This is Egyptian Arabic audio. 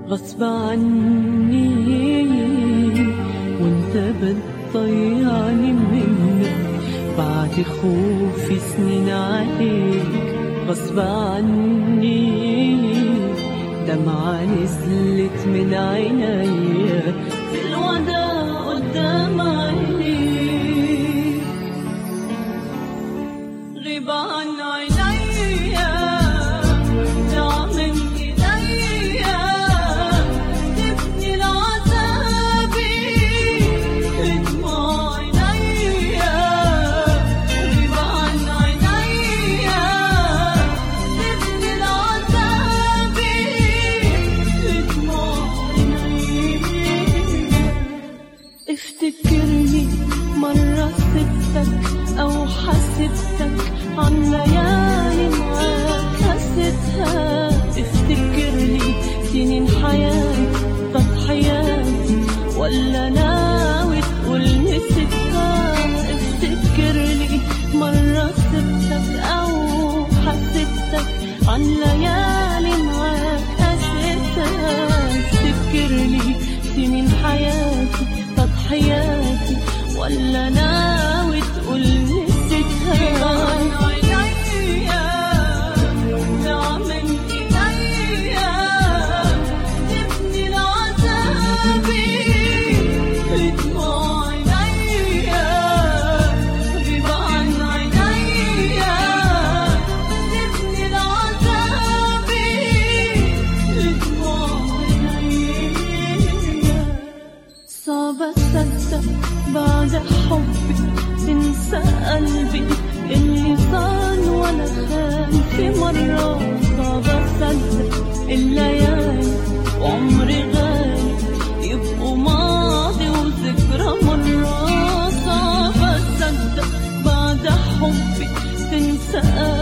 غصب عني وانت بتضيعني منك بعد خوفي سنين عليك غصب عني دمعة نزلت من عينيا في الوداع قدام عينيك غيب عن عينيا دع من ايديا تبني العذابي دموع عينيا غيب عن عينيا تبني العذابي دموع عينيا افتكرني مرة سبتك أو حسبتك عن ليالي معاك حسيتها افتكرني سنين حياتي تضحياتي ولا ناوي تقول نسيتها افتكرني مرة سبتك أو حسبتك عن ليالي معاك حسيتها افتكرني سنين حياتي تضحياتي ولا ناوي تقول نسيتها من ايديا تبني العذابي دموع عينيا غيب عن عينيا تبني العذابي دموع عينيا صعب اصدق بعد حبك تنسى قلبي اللي صان ولا خان في مرة صعب اصدق الليالي وعمري غالي يبقوا ماضي وذكرى مرة صعب اصدق بعد حبك تنسى